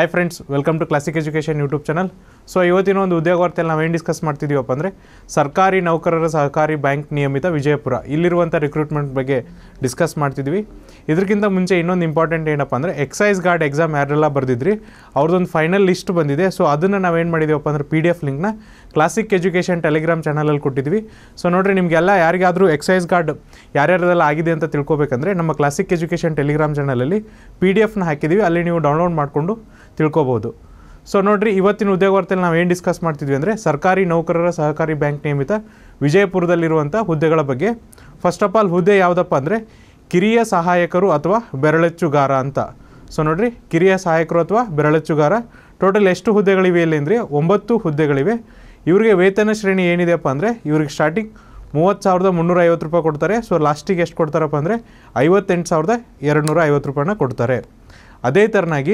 hi friends welcome to classic education YouTube channel so ಇವತ್ತಿನ ಒಂದು ಉದ್ಯೋಗ ವಾರ್ತೆಯಲ್ಲಿ ನಾವೇನು ಡಿಸ್ಕಸ್ ಮಾಡ್ತಿದ್ದೀವಪ್ಪ ಅಂದರೆ ಸರ್ಕಾರಿ ನೌಕರರ ಸಹಕಾರಿ ಬ್ಯಾಂಕ್ ನಿಯಮಿತ ವಿಜಯಪುರ ಇಲ್ಲಿರುವಂಥ ರಿಕ್ರೂಟ್ಮೆಂಟ್ ಬಗ್ಗೆ ಡಿಸ್ಕಸ್ ಮಾಡ್ತಿದ್ವಿ ಇದಕ್ಕಿಂತ ಮುಂಚೆ ಇನ್ನೊಂದು ಇಂಪಾರ್ಟೆಂಟ್ ಏನಪ್ಪ ಅಂದರೆ ಎಕ್ಸೈಸ್ ಗಾರ್ಡ್ ಎಕ್ಸಾಮ್ ಯಾರೆಲ್ಲ ಬರೆದಿದ್ರಿ ಅವ್ರದ್ದೊಂದು ಫೈನಲ್ ಲಿಸ್ಟ್ ಬಂದಿದೆ ಸೊ ಅದನ್ನು ನಾವೇನು ಮಾಡಿದ್ದೀವಪ್ಪ ಅಂದರೆ ಪಿ ಡಿ ಎಫ್ ಲಿಂಕ್ನ ಕ್ಲಾಸಿಕ್ ಎಜುಕೇಷನ್ ಟೆಲಿಗ್ರಾಮ್ ಚಾನಲಲ್ಲಿ ಕೊಟ್ಟಿದ್ವಿ ಸೊ ನೋಡಿರಿ ನಿಮಗೆಲ್ಲ ಯಾರಿಗಾದರೂ ಎಕ್ಸೈಸ್ ಗಾರ್ಡ್ ಯಾರ್ಯಾರದೆಲ್ಲ ಆಗಿದೆ ಅಂತ ತಿಳ್ಕೊಬೇಕಂದ್ರೆ ನಮ್ಮ ಕ್ಲಾಸಿಕ್ ಎಜುಕೇಷನ್ ಟೆಲಿಗ್ರಾಮ್ ಚಾನಲಲ್ಲಿ ಪಿ ಡಿ ಎಫ್ನ ಹಾಕಿದ್ದೀವಿ ಅಲ್ಲಿ ನೀವು ಡೌನ್ಲೋಡ್ ಮಾಡಿಕೊಂಡು ತಿಳ್ಕೊಬೋದು ಸೊ ನೋಡಿರಿ ಇವತ್ತಿನ ಉದ್ಯೋಗ ವಾರ್ತೆಯಲ್ಲಿ ನಾವು ಏನು ಡಿಸ್ಕಸ್ ಮಾಡ್ತಿದ್ವಿ ಅಂದರೆ ಸರ್ಕಾರಿ ನೌಕರರ ಸಹಕಾರಿ ಬ್ಯಾಂಕ್ ನಿಯಮಿತ ವಿಜಯಪುರದಲ್ಲಿರುವಂಥ ಹುದ್ದೆಗಳ ಬಗ್ಗೆ ಫಸ್ಟ್ ಆಫ್ ಆಲ್ ಹುದ್ದೆ ಯಾವುದಪ್ಪ ಅಂದರೆ ಕಿರಿಯ ಸಹಾಯಕರು ಅಥವಾ ಬೆರಳಚ್ಚುಗಾರ ಅಂತ ಸೊ ನೋಡಿರಿ ಕಿರಿಯ ಸಹಾಯಕರು ಅಥವಾ ಬೆರಳಚ್ಚುಗಾರ ಟೋಟಲ್ ಎಷ್ಟು ಹುದ್ದೆಗಳಿವೆ ಇಲ್ಲಿ ಅಂದರೆ ಒಂಬತ್ತು ಹುದ್ದೆಗಳಿವೆ ಇವರಿಗೆ ವೇತನ ಶ್ರೇಣಿ ಏನಿದೆಯಪ್ಪ ಅಂದರೆ ಇವ್ರಿಗೆ ಸ್ಟಾರ್ಟಿಂಗ್ ಮೂವತ್ತು ಸಾವಿರದ ಮುನ್ನೂರ ಐವತ್ತು ರೂಪಾಯಿ ಕೊಡ್ತಾರೆ ಸೊ ಲಾಸ್ಟಿಗೆ ಎಷ್ಟು ಕೊಡ್ತಾರಪ್ಪ ಅಂದರೆ ಐವತ್ತೆಂಟು ಸಾವಿರದ ಎರಡು ನೂರ ಐವತ್ತು ರೂಪಾಯಿನ ಕೊಡ್ತಾರೆ ಅದೇ ಥರನಾಗಿ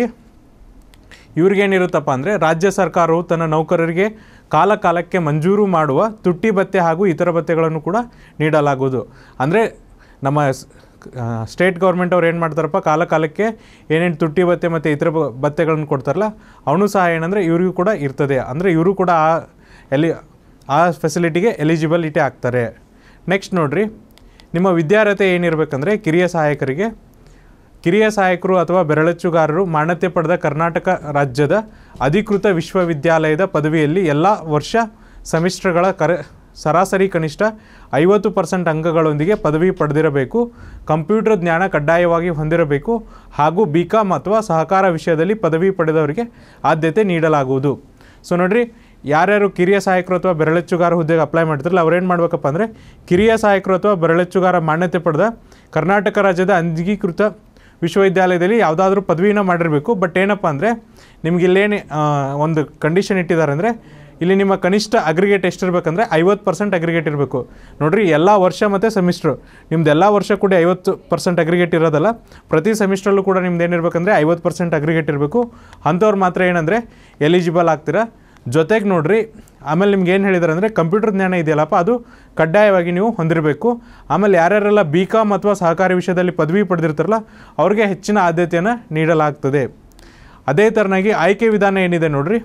ಇವ್ರಿಗೇನಿರುತ್ತಪ್ಪ ಅಂದರೆ ರಾಜ್ಯ ಸರ್ಕಾರವು ತನ್ನ ನೌಕರರಿಗೆ ಕಾಲ ಕಾಲಕ್ಕೆ ಮಂಜೂರು ಮಾಡುವ ತುಟ್ಟಿ ಭತ್ಯೆ ಹಾಗೂ ಇತರ ಭತ್ಯೆಗಳನ್ನು ಕೂಡ ನೀಡಲಾಗುವುದು ಅಂದರೆ ನಮ್ಮ ಸ್- ಆ, ಸ್ಟೇಟ್ ಗೌರ್ಮೆಂಟ್ ಅವ್ರು ಏನು ಮಾಡ್ತಾರಪ್ಪ ಕಾಲ ಕಾಲಕ್ಕೆ ಏನೇನು ತುಟ್ಟಿ ಭತ್ಯೆ ಮತ್ತು ಇತರ ಬ- ಭತ್ಯೆಗಳನ್ನು ಕೊಡ್ತಾರಲ್ಲ ಅವನು ಸಹ ಏನಂದರೆ ಇವರಿಗೂ ಕೂಡ ಇರ್ತದೆ ಅಂದರೆ ಇವರು ಕೂಡ ಆ ಎಲಿ ಆ ಫೆಸಿಲಿಟಿಗೆ ಎಲಿಜಿಬಲಿಟಿ ಆಗ್ತಾರೆ ನೆಕ್ಸ್ಟ್ ನೋಡಿರಿ ನಿಮ್ಮ ವಿದ್ಯಾರ್ಹತೆ ಏನಿರಬೇಕಂದ್ರೆ ಕಿರಿಯ ಸಹಾಯಕರಿಗೆ ಕಿರಿಯ ಸಹಾಯಕರು ಅಥವಾ ಬೆರಳಚ್ಚುಗಾರರು ಮಾನ್ಯತೆ ಪಡೆದ ಕರ್ನಾಟಕ ರಾಜ್ಯದ ಅಧಿಕೃತ ವಿಶ್ವವಿದ್ಯಾಲಯದ ಪದವಿಯಲ್ಲಿ ಎಲ್ಲ ವರ್ಷ ಸೆಮಿಸ್ಟರ್ಗಳ ಕರೆ ಸರಾಸರಿ ಕನಿಷ್ಠ ಐವತ್ತು ಪರ್ಸೆಂಟ್ ಅಂಕಗಳೊಂದಿಗೆ ಪದವಿ ಪಡೆದಿರಬೇಕು ಕಂಪ್ಯೂಟರ್ ಜ್ಞಾನ ಕಡ್ಡಾಯವಾಗಿ ಹೊಂದಿರಬೇಕು ಹಾಗೂ ಬಿ ಕಾಮ್ ಅಥವಾ ಸಹಕಾರ ವಿಷಯದಲ್ಲಿ ಪದವಿ ಪಡೆದವರಿಗೆ ಆದ್ಯತೆ ನೀಡಲಾಗುವುದು ಸೊ ನೋಡ್ರಿ ಯಾರ್ಯಾರು ಕಿರಿಯ ಸಹಾಯಕರು ಅಥವಾ ಬೆರಳಚ್ಚುಗಾರ ಹುದ್ದೆಗೆ ಅಪ್ಲೈ ಮಾಡ್ತಿರಲ್ಲ ಅವ್ರೇನು ಮಾಡ್ಬೇಕಪ್ಪ ಅಂದರೆ ಕಿರಿಯ ಸಹಾಯಕರು ಅಥವಾ ಬೆರಳಚ್ಚುಗಾರ ಮಾನ್ಯತೆ ಪಡೆದ ಕರ್ನಾಟಕ ರಾಜ್ಯದ ಅಂಗೀಕೃತ ವಿಶ್ವವಿದ್ಯಾಲಯದಲ್ಲಿ ಯಾವುದಾದ್ರೂ ಪದವಿನ ಮಾಡಿರಬೇಕು ಬಟ್ ಏನಪ್ಪ ಅಂದರೆ ನಿಮ್ಗೆ ಇಲ್ಲೇನು ಆ, ಒಂದು ಕಂಡೀಷನ್ ಇಟ್ಟಿದ್ದಾರೆ ಅಂದರೆ ಇಲ್ಲಿ ನಿಮ್ಮ ಕನಿಷ್ಠ ಅಗ್ರಿಗೇಟ್ ಎಷ್ಟಿರಬೇಕಂದ್ರೆ ಐವತ್ತು ಪರ್ಸೆಂಟ್ ಅಗ್ರಿಗೇಟ್ ಇರಬೇಕು ನೋಡ್ರಿ ಎಲ್ಲ ವರ್ಷ ಮತ್ತು ಸೆಮಿಸ್ಟ್ರು ನಿಮ್ದು ಎಲ್ಲ ವರ್ಷ ಕೂಡ ಐವತ್ತು ಪರ್ಸೆಂಟ್ ಅಗ್ರಿಗೇಟ್ ಇರೋದಲ್ಲ ಪ್ರತಿ ಸೆಮಿಸ್ಟ್ರಲ್ಲೂ ಕೂಡ ನಿಮ್ದು ಏನಿರ್ಬೇಕಂದ್ರೆ ಐವತ್ತು ಪರ್ಸೆಂಟ್ ಅಗ್ರಿಗೇಟ್ ಇರಬೇಕು ಅಂಥವ್ರು ಮಾತ್ರ ಏನಂದರೆ ಎಲಿಜಿಬಲ್ ಆಗ್ತೀರಾ ಜೊತೆಗೆ ನೋಡ್ರಿ ಆಮೇಲೆ ನಿಮ್ಗೆ ಏನು ಹೇಳಿದಾರೆ ಅಂದರೆ ಕಂಪ್ಯೂಟರ್ ಜ್ಞಾನ ಇದೆಯಲ್ಲಪ್ಪ ಅದು ಕಡ್ಡಾಯವಾಗಿ ನೀವು ಹೊಂದಿರಬೇಕು ಆಮೇಲೆ ಯಾರ್ಯಾರೆಲ್ಲ ಬಿ ಕಾಮ್ ಅಥವಾ ಸಹಕಾರಿ ವಿಷಯದಲ್ಲಿ ಪದವಿ ಪಡೆದಿರ್ತಾರಲ್ಲ ಅವ್ರಿಗೆ ಹೆಚ್ಚಿನ ಆದ್ಯತೆಯನ್ನು ನೀಡಲಾಗ್ತದೆ ಅದೇ ಥರನಾಗಿ ಆಯ್ಕೆ ವಿಧಾನ ಏನಿದೆ ನೋಡ್ರಿ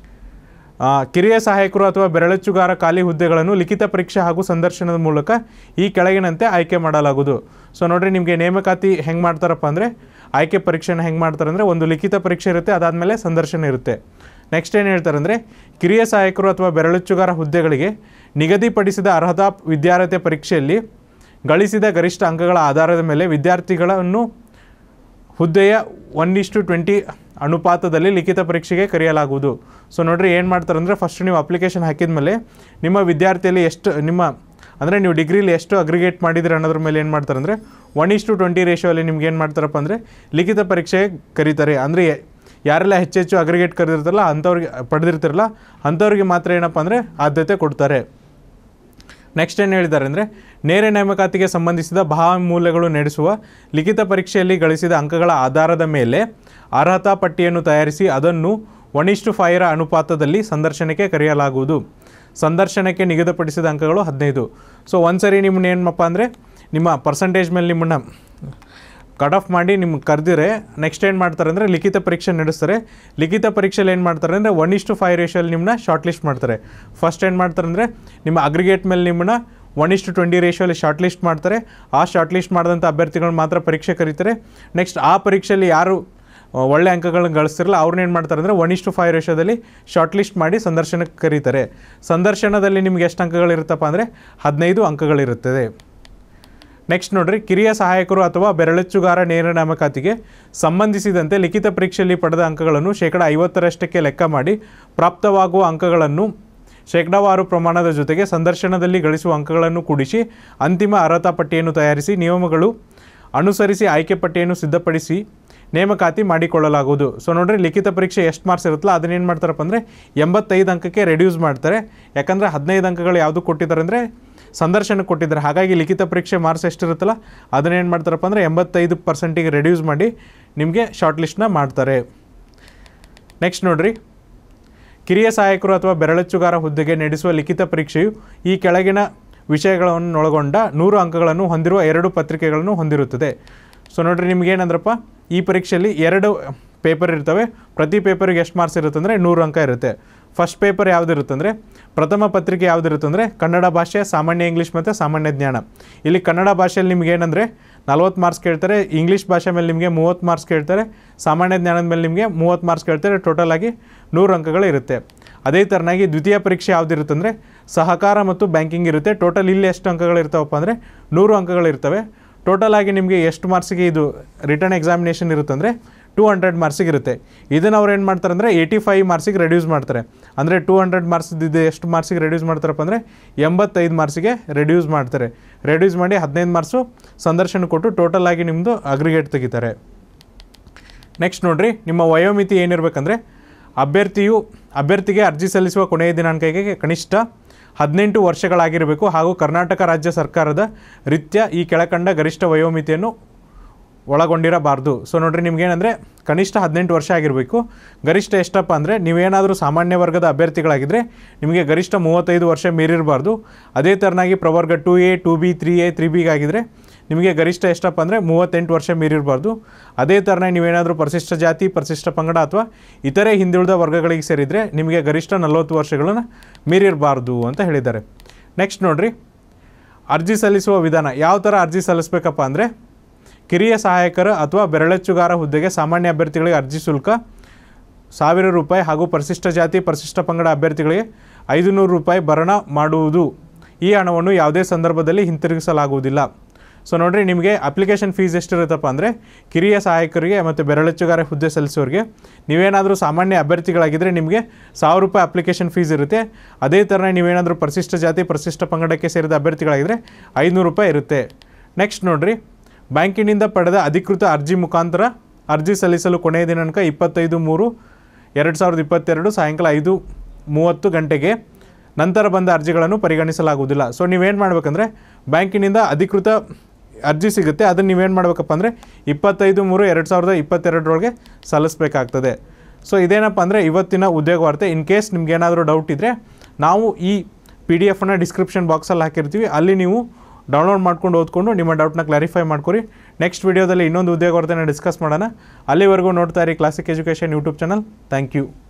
ಆ, ಕಿರಿಯ ಸಹಾಯಕರು ಅಥವಾ ಬೆರಳಚ್ಚುಗಾರ ಖಾಲಿ ಹುದ್ದೆಗಳನ್ನು ಲಿಖಿತ ಪರೀಕ್ಷೆ ಹಾಗೂ ಸಂದರ್ಶನದ ಮೂಲಕ ಈ ಕೆಳಗಿನಂತೆ ಆಯ್ಕೆ ಮಾಡಲಾಗುವುದು ಸೊ ನೋಡ್ರಿ ನಿಮಗೆ ನೇಮಕಾತಿ ಹೆಂಗೆ ಮಾಡ್ತಾರಪ್ಪ ಅಂದರೆ ಆಯ್ಕೆ ಪರೀಕ್ಷೆನ ಹೆಂಗೆ ಮಾಡ್ತಾರೆ ಅಂದರೆ ಒಂದು ಲಿಖಿತ ಪರೀಕ್ಷೆ ಇರುತ್ತೆ ಅದಾದಮೇಲೆ ಸಂದರ್ಶನ ಇರುತ್ತೆ ನೆಕ್ಸ್ಟ್ ಏನು ಹೇಳ್ತಾರೆ ಅಂದರೆ ಕಿರಿಯ ಸಹಾಯಕರು ಅಥವಾ ಬೆರಳಚ್ಚುಗಾರ ಹುದ್ದೆಗಳಿಗೆ ನಿಗದಿಪಡಿಸಿದ ಅರ್ಹತಾ ವಿದ್ಯಾರ್ಹತೆ ಪರೀಕ್ಷೆಯಲ್ಲಿ ಗಳಿಸಿದ ಗರಿಷ್ಠ ಅಂಕಗಳ ಆಧಾರದ ಮೇಲೆ ವಿದ್ಯಾರ್ಥಿಗಳನ್ನು ಹುದ್ದೆಯ ಒನ್ ಇಷ್ಟು ಟ್ವೆಂಟಿ ಅನುಪಾತದಲ್ಲಿ ಲಿಖಿತ ಪರೀಕ್ಷೆಗೆ ಕರೆಯಲಾಗುವುದು ಸೊ ನೋಡ್ರಿ ಏನು ಮಾಡ್ತಾರೆ ಅಂದರೆ ಫಸ್ಟ್ ನೀವು ಅಪ್ಲಿಕೇಶನ್ ಹಾಕಿದ ಮೇಲೆ ನಿಮ್ಮ ವಿದ್ಯಾರ್ಥಿಯಲ್ಲಿ ಎಷ್ಟು ನಿಮ್ಮ ಅಂದರೆ ನೀವು ಡಿಗ್ರಿಲಿ ಎಷ್ಟು ಅಗ್ರಿಗೇಟ್ ಮಾಡಿದ್ರೆ ಅನ್ನೋದ್ರ ಮೇಲೆ ಏನು ಮಾಡ್ತಾರೆ ಅಂದರೆ ಒನ್ ಇಷ್ಟು ಟ್ವೆಂಟಿ ರೇಷಿಯೋಲ್ಲಿ ನಿಮ್ಗೆ ಏನು ಮಾಡ್ತಾರಪ್ಪ ಅಂದರೆ ಲಿಖಿತ ಪರೀಕ್ಷೆಗೆ ಕರೀತಾರೆ ಅಂದರೆ ಯಾರೆಲ್ಲ ಹೆಚ್ಚೆಚ್ಚು ಅಗ್ರಿಗೇಟ್ ಕರೆದಿರ್ತಾರಲ್ಲ ಅಂಥವ್ರಿಗೆ ಪಡೆದಿರ್ತಾರಲ್ಲ ಅಂಥವ್ರಿಗೆ ಮಾತ್ರ ಏನಪ್ಪ ಅಂದರೆ ಆದ್ಯತೆ ಕೊಡ್ತಾರೆ ನೆಕ್ಸ್ಟ್ ಏನು ಹೇಳಿದ್ದಾರೆ ಅಂದರೆ ನೇರ ನೇಮಕಾತಿಗೆ ಸಂಬಂಧಿಸಿದ ಮೌಲ್ಯಗಳು ನಡೆಸುವ ಲಿಖಿತ ಪರೀಕ್ಷೆಯಲ್ಲಿ ಗಳಿಸಿದ ಅಂಕಗಳ ಆಧಾರದ ಮೇಲೆ ಅರ್ಹತಾ ಪಟ್ಟಿಯನ್ನು ತಯಾರಿಸಿ ಅದನ್ನು ಒನ್ ಇಷ್ಟು ಫೈರ ಅನುಪಾತದಲ್ಲಿ ಸಂದರ್ಶನಕ್ಕೆ ಕರೆಯಲಾಗುವುದು ಸಂದರ್ಶನಕ್ಕೆ ನಿಗದಿಪಡಿಸಿದ ಅಂಕಗಳು ಹದಿನೈದು ಸೊ ಒಂದ್ಸರಿ ನಿಮ್ಮನ್ನ ಏನಪ್ಪ ಅಂದರೆ ನಿಮ್ಮ ಪರ್ಸಂಟೇಜ್ ಮೇಲೆ ನಿಮ್ಮನ್ನು ಕಟ್ ಆಫ್ ಮಾಡಿ ನಿಮ್ಗೆ ಕರೆದಿರೆ ನೆಕ್ಸ್ಟ್ ಏನು ಮಾಡ್ತಾರೆ ಅಂದರೆ ಲಿಖಿತ ಪರೀಕ್ಷೆ ನಡೆಸ್ತಾರೆ ಲಿಖಿತ ಪರೀಕ್ಷೆಯಲ್ಲಿ ಏನು ಮಾಡ್ತಾರೆ ಅಂದರೆ ಒನ್ ಇಷ್ಟು ಫೈವ್ ರೇಷಿಯಲ್ಲಿ ನಿಮ್ಮನ್ನ ಶಾರ್ಟ್ ಲಿಸ್ಟ್ ಮಾಡ್ತಾರೆ ಫಸ್ಟ್ ಏನು ಮಾಡ್ತಾರೆ ಅಂದರೆ ನಿಮ್ಮ ಅಗ್ರಿಗೇಟ್ ಮೇಲೆ ನಿಮ್ಮನ್ನ ಒನ್ ಇಷ್ಟು ಟ್ವೆಂಟಿ ರೇಷಿಯೋಲ್ಲಿ ಶಾರ್ಟ್ ಲಿಸ್ಟ್ ಮಾಡ್ತಾರೆ ಆ ಶಾರ್ಟ್ ಲಿಸ್ಟ್ ಮಾಡಿದಂಥ ಅಭ್ಯರ್ಥಿಗಳು ಮಾತ್ರ ಪರೀಕ್ಷೆ ಕರೀತಾರೆ ನೆಕ್ಸ್ಟ್ ಆ ಪರೀಕ್ಷೆಯಲ್ಲಿ ಯಾರು ಆ, ಒಳ್ಳೆ ಅಂಕಗಳನ್ನ ಗಳಿಸ್ತಿರಲ್ಲ ಅವ್ರನ್ನ ಏನು ಮಾಡ್ತಾರೆ ಅಂದರೆ ಒನ್ ಇಷ್ಟು ಫೈವ್ ರೇಷಿಯೋದಲ್ಲಿ ಶಾರ್ಟ್ ಲಿಸ್ಟ್ ಮಾಡಿ ಸಂದರ್ಶನಕ್ಕೆ ಕರೀತಾರೆ ಸಂದರ್ಶನದಲ್ಲಿ ನಿಮ್ಗೆ ಎಷ್ಟು ಅಂಕಗಳಿರುತ್ತಪ್ಪ ಅಂದರೆ ಹದಿನೈದು ಅಂಕಗಳಿರುತ್ತದೆ ನೆಕ್ಸ್ಟ್ ನೋಡ್ರಿ ಕಿರಿಯ ಸಹಾಯಕರು ಅಥವಾ ಬೆರಳಚ್ಚುಗಾರ ನೇರ ನೇಮಕಾತಿಗೆ ಸಂಬಂಧಿಸಿದಂತೆ ಲಿಖಿತ ಪರೀಕ್ಷೆಯಲ್ಲಿ ಪಡೆದ ಅಂಕಗಳನ್ನು ಶೇಕಡ ಐವತ್ತರಷ್ಟಕ್ಕೆ ಲೆಕ್ಕ ಮಾಡಿ ಪ್ರಾಪ್ತವಾಗುವ ಅಂಕಗಳನ್ನು ಶೇಕಡಾವಾರು ಪ್ರಮಾಣದ ಜೊತೆಗೆ ಸಂದರ್ಶನದಲ್ಲಿ ಗಳಿಸುವ ಅಂಕಗಳನ್ನು ಕೂಡಿಸಿ ಅಂತಿಮ ಅರ್ಹತಾ ಪಟ್ಟಿಯನ್ನು ತಯಾರಿಸಿ ನಿಯಮಗಳು ಅನುಸರಿಸಿ ಆಯ್ಕೆ ಪಟ್ಟಿಯನ್ನು ಸಿದ್ಧಪಡಿಸಿ ನೇಮಕಾತಿ ಮಾಡಿಕೊಳ್ಳಲಾಗುವುದು ಸೊ ನೋಡ್ರಿ ಲಿಖಿತ ಪರೀಕ್ಷೆ ಎಷ್ಟು ಮಾರ್ಕ್ಸ್ ಇರುತ್ತಲ್ಲ ಅದನ್ನೇನು ಮಾಡ್ತಾರಪ್ಪ ಅಂದರೆ ಎಂಬತ್ತೈದು ಅಂಕಕ್ಕೆ ರೆಡ್ಯೂಸ್ ಮಾಡ್ತಾರೆ ಯಾಕಂದರೆ ಹದಿನೈದು ಅಂಕಗಳು ಯಾವುದು ಕೊಟ್ಟಿದ್ದಾರೆ ಅಂದರೆ ಸಂದರ್ಶನಕ್ಕೆ ಕೊಟ್ಟಿದ್ದಾರೆ ಹಾಗಾಗಿ ಲಿಖಿತ ಪರೀಕ್ಷೆ ಮಾರ್ಕ್ಸ್ ಎಷ್ಟಿರುತ್ತಲ್ಲ ಅದನ್ನೇನು ಮಾಡ್ತಾರಪ್ಪ ಅಂದರೆ ಎಂಬತ್ತೈದು ಪರ್ಸೆಂಟಿಗೆ ರೆಡ್ಯೂಸ್ ಮಾಡಿ ನಿಮಗೆ ಶಾರ್ಟ್ ಲಿಸ್ಟ್ನ ಮಾಡ್ತಾರೆ ನೆಕ್ಸ್ಟ್ ನೋಡ್ರಿ ಕಿರಿಯ ಸಹಾಯಕರು ಅಥವಾ ಬೆರಳಚ್ಚುಗಾರ ಹುದ್ದೆಗೆ ನಡೆಸುವ ಲಿಖಿತ ಪರೀಕ್ಷೆಯು ಈ ಕೆಳಗಿನ ವಿಷಯಗಳನ್ನು ಒಳಗೊಂಡ ನೂರು ಅಂಕಗಳನ್ನು ಹೊಂದಿರುವ ಎರಡು ಪತ್ರಿಕೆಗಳನ್ನು ಹೊಂದಿರುತ್ತದೆ ಸೊ ನೋಡ್ರಿ ನಿಮ್ಗೆ ಏನಂದ್ರಪ್ಪ ಈ ಪರೀಕ್ಷೆಯಲ್ಲಿ ಎರಡು ಪೇಪರ್ ಇರ್ತವೆ ಪ್ರತಿ ಪೇಪರಿಗೆ ಎಷ್ಟು ಮಾರ್ಕ್ಸ್ ಇರುತ್ತೆ ಅಂದರೆ ನೂರು ಅಂಕ ಇರುತ್ತೆ ಫಸ್ಟ್ ಪೇಪರ್ ಯಾವುದಿರುತ್ತೆ ಅಂದರೆ ಪ್ರಥಮ ಪತ್ರಿಕೆ ಯಾವುದಿರುತ್ತೆ ಅಂದರೆ ಕನ್ನಡ ಭಾಷೆ ಸಾಮಾನ್ಯ ಇಂಗ್ಲೀಷ್ ಮತ್ತು ಸಾಮಾನ್ಯ ಜ್ಞಾನ ಇಲ್ಲಿ ಕನ್ನಡ ಭಾಷೆಯಲ್ಲಿ ನಿಮ್ಗೆ ಏನಂದರೆ ನಲ್ವತ್ತು ಮಾರ್ಕ್ಸ್ ಕೇಳ್ತಾರೆ ಇಂಗ್ಲೀಷ್ ಭಾಷೆ ಮೇಲೆ ನಿಮಗೆ ಮೂವತ್ತು ಮಾರ್ಕ್ಸ್ ಕೇಳ್ತಾರೆ ಸಾಮಾನ್ಯ ಜ್ಞಾನದ ಮೇಲೆ ನಿಮಗೆ ಮೂವತ್ತು ಮಾರ್ಕ್ಸ್ ಕೇಳ್ತಾರೆ ಟೋಟಲ್ ಆಗಿ ನೂರು ಅಂಕಗಳು ಇರುತ್ತೆ ಅದೇ ಥರನಾಗಿ ದ್ವಿತೀಯ ಪರೀಕ್ಷೆ ಯಾವುದಿರುತ್ತೆ ಅಂದರೆ ಸಹಕಾರ ಮತ್ತು ಬ್ಯಾಂಕಿಂಗ್ ಇರುತ್ತೆ ಟೋಟಲ್ ಇಲ್ಲಿ ಎಷ್ಟು ಅಂಕಗಳು ಇರ್ತಾವಪ್ಪ ಅಂದರೆ ನೂರು ಅಂಕಗಳು ಇರ್ತವೆ ಟೋಟಲ್ ಆಗಿ ನಿಮಗೆ ಎಷ್ಟು ಮಾರ್ಕ್ಸಿಗೆ ಇದು ರಿಟರ್ನ್ ಎಕ್ಸಾಮಿನೇಷನ್ ಇರುತ್ತೆ ಅಂದರೆ ಟೂ ಹಂಡ್ರೆಡ್ ಮಾರ್ಕ್ಸಿಗೆ ಇರುತ್ತೆ ಇದನ್ನು ಅವ್ರು ಏನು ಮಾಡ್ತಾರೆ ಅಂದರೆ ಏಯ್ಟಿ ಫೈವ್ ಮಾರ್ಕ್ಸಿಗೆ ರೆಡ್ಯೂಸ್ ಮಾಡ್ತಾರೆ ಅಂದರೆ ಟೂ ಹಂಡ್ರೆಡ್ ಮಾರ್ಕ್ಸ್ ಇದು ಎಷ್ಟು ಮಾರ್ಕ್ಸಿಗೆ ರೆಡ್ಯೂಸ್ ಮಾಡ್ತಾರಪ್ಪ ಅಂದರೆ ಎಂಬತ್ತೈದು ಮಾರ್ಕ್ಸಿಗೆ ರೆಡ್ಯೂಸ್ ಮಾಡ್ತಾರೆ ರೆಡ್ಯೂಸ್ ಮಾಡಿ ಹದಿನೈದು ಮಾರ್ಕ್ಸು ಸಂದರ್ಶನ ಕೊಟ್ಟು ಟೋಟಲ್ ಆಗಿ ನಿಮ್ಮದು ಅಗ್ರಿಗೇಟ್ ತೆಗಿತಾರೆ ನೆಕ್ಸ್ಟ್ ನೋಡ್ರಿ ನಿಮ್ಮ ವಯೋಮಿತಿ ಏನಿರಬೇಕಂದ್ರೆ ಅಭ್ಯರ್ಥಿಯು ಅಭ್ಯರ್ಥಿಗೆ ಅರ್ಜಿ ಸಲ್ಲಿಸುವ ಕೊನೆಯ ದಿನಾಂಕಕ್ಕೆ ಕನಿಷ್ಠ ಹದಿನೆಂಟು ವರ್ಷಗಳಾಗಿರಬೇಕು ಹಾಗೂ ಕರ್ನಾಟಕ ರಾಜ್ಯ ಸರ್ಕಾರದ ರೀತ್ಯ ಈ ಕೆಳಕಂಡ ಗರಿಷ್ಠ ವಯೋಮಿತಿಯನ್ನು ಒಳಗೊಂಡಿರಬಾರ್ದು ಸೊ ನೋಡ್ರಿ ನಿಮ್ಗೇನಂದರೆ ಕನಿಷ್ಠ ಹದಿನೆಂಟು ವರ್ಷ ಆಗಿರಬೇಕು ಗರಿಷ್ಠ ಎಷ್ಟಪ್ಪ ಅಂದರೆ ನೀವೇನಾದರೂ ಸಾಮಾನ್ಯ ವರ್ಗದ ಅಭ್ಯರ್ಥಿಗಳಾಗಿದ್ದರೆ ನಿಮಗೆ ಗರಿಷ್ಠ ಮೂವತ್ತೈದು ವರ್ಷ ಮೀರಿರಬಾರ್ದು ಅದೇ ಥರನಾಗಿ ಪ್ರವರ್ಗ two A two B three A ತ್ರೀ ಬಿಗಾಗಿದ್ದರೆ ನಿಮಗೆ ಗರಿಷ್ಠ ಎಷ್ಟಪ್ಪ ಅಂದರೆ ಮೂವತ್ತೆಂಟು ವರ್ಷ ಮೀರಿರಬಾರ್ದು ಅದೇ ಥರನಾಗಿ ನೀವೇನಾದರೂ ಪರಿಶಿಷ್ಟ ಜಾತಿ ಪರಿಶಿಷ್ಟ ಪಂಗಡ ಅಥವಾ ಇತರೆ ಹಿಂದುಳಿದ ವರ್ಗಗಳಿಗೆ ಸೇರಿದರೆ ನಿಮಗೆ ಗರಿಷ್ಠ ನಲವತ್ತು ವರ್ಷಗಳನ್ನು ಮೀರಿರಬಾರ್ದು ಅಂತ ಹೇಳಿದ್ದಾರೆ ನೆಕ್ಸ್ಟ್ ನೋಡ್ರಿ ಅರ್ಜಿ ಸಲ್ಲಿಸುವ ವಿಧಾನ ಯಾವ ಥರ ಅರ್ಜಿ ಸಲ್ಲಿಸಬೇಕಪ್ಪ ಅಂದರೆ ಕಿರಿಯ ಸಹಾಯಕರ ಅಥವಾ ಬೆರಳಚ್ಚುಗಾರ ಹುದ್ದೆಗೆ ಸಾಮಾನ್ಯ ಅಭ್ಯರ್ಥಿಗಳಿಗೆ ಅರ್ಜಿ ಶುಲ್ಕ ಸಾವಿರ ರೂಪಾಯಿ ಹಾಗೂ ಪರಿಶಿಷ್ಟ ಜಾತಿ ಪರಿಶಿಷ್ಟ ಪಂಗಡ ಅಭ್ಯರ್ಥಿಗಳಿಗೆ ಐದು ನೂರು ರೂಪಾಯಿ ಭರಣ ಮಾಡುವುದು ಈ ಹಣವನ್ನು ಯಾವುದೇ ಸಂದರ್ಭದಲ್ಲಿ ಹಿಂತಿರುಗಿಸಲಾಗುವುದಿಲ್ಲ ಸೊ ನೋಡಿರಿ ನಿಮಗೆ ಅಪ್ಲಿಕೇಶನ್ ಫೀಸ್ ಎಷ್ಟಿರುತ್ತಪ್ಪ ಅಂದರೆ ಕಿರಿಯ ಸಹಾಯಕರಿಗೆ ಮತ್ತು ಬೆರಳಚ್ಚುಗಾರ ಹುದ್ದೆ ಸಲ್ಲಿಸೋರಿಗೆ ನೀವೇನಾದರೂ ಸಾಮಾನ್ಯ ಅಭ್ಯರ್ಥಿಗಳಾಗಿದ್ದರೆ ನಿಮಗೆ ಸಾವಿರ ರೂಪಾಯಿ ಅಪ್ಲಿಕೇಶನ್ ಫೀಸ್ ಇರುತ್ತೆ ಅದೇ ಥರ ನೀವೇನಾದರೂ ಪರಿಶಿಷ್ಟ ಜಾತಿ ಪರಿಶಿಷ್ಟ ಪಂಗಡಕ್ಕೆ ಸೇರಿದ ಅಭ್ಯರ್ಥಿಗಳಾಗಿದ್ದರೆ ಐನೂರು ರೂಪಾಯಿ ಇರುತ್ತೆ ನೆಕ್ಸ್ಟ್ ನೋಡಿರಿ ಬ್ಯಾಂಕಿನಿಂದ ಪಡೆದ ಅಧಿಕೃತ ಅರ್ಜಿ ಮುಖಾಂತರ ಅರ್ಜಿ ಸಲ್ಲಿಸಲು ಕೊನೆಯ ದಿನಾಂಕ ಇಪ್ಪತ್ತೈದು ಮೂರು ಎರಡು ಸಾವಿರದ ಇಪ್ಪತ್ತೆರಡು ಸಾಯಂಕಾಲ ಐದು ಮೂವತ್ತು ಗಂಟೆಗೆ ನಂತರ ಬಂದ ಅರ್ಜಿಗಳನ್ನು ಪರಿಗಣಿಸಲಾಗುವುದಿಲ್ಲ ಸೊ ನೀವೇನು ಮಾಡಬೇಕಂದ್ರೆ ಬ್ಯಾಂಕಿನಿಂದ ಅಧಿಕೃತ ಅರ್ಜಿ ಸಿಗುತ್ತೆ ಅದನ್ನು ನೀವೇನು ಮಾಡಬೇಕಪ್ಪ ಅಂದರೆ ಇಪ್ಪತ್ತೈದು ಮೂರು ಎರಡು ಸಾವಿರದ ಇಪ್ಪತ್ತೆರಡರೊಳಗೆ ಸಲ್ಲಿಸಬೇಕಾಗ್ತದೆ ಸೊ ಇದೇನಪ್ಪ ಅಂದರೆ ಇವತ್ತಿನ ಉದ್ಯೋಗ ವಾರ್ತೆ ಇನ್ ಕೇಸ್ ನಿಮ್ಗೆ ಏನಾದರೂ ಡೌಟ್ ಇದ್ದರೆ ನಾವು ಈ ಪಿ ಡಿ ಎಫನ್ನು ಡಿಸ್ಕ್ರಿಪ್ಷನ್ ಬಾಕ್ಸಲ್ಲಿ ಹಾಕಿರ್ತೀವಿ ಅಲ್ಲಿ ನೀವು ಡೌನ್ಲೋಡ್ ಮಾಡ್ಕೊಂಡು ಓದ್ಕೊಂಡು ನಿಮ್ಮ ಡೌಟ್ನ ಕ್ಲಾರಿಫೈ ಮಾಡ್ಕೊರಿ ನೆಕ್ಸ್ಟ್ ವೀಡಿಯೋದಲ್ಲಿ ಇನ್ನೊಂದು ಉದ್ಯೋಗ ವಾರ್ತೆನ ಡಿಸ್ಕಸ್ ಮಾಡೋಣ ಅಲ್ಲಿವರೆಗೂ ನೋಡ್ತಾ ಇರಿ classic education YouTube channel thank you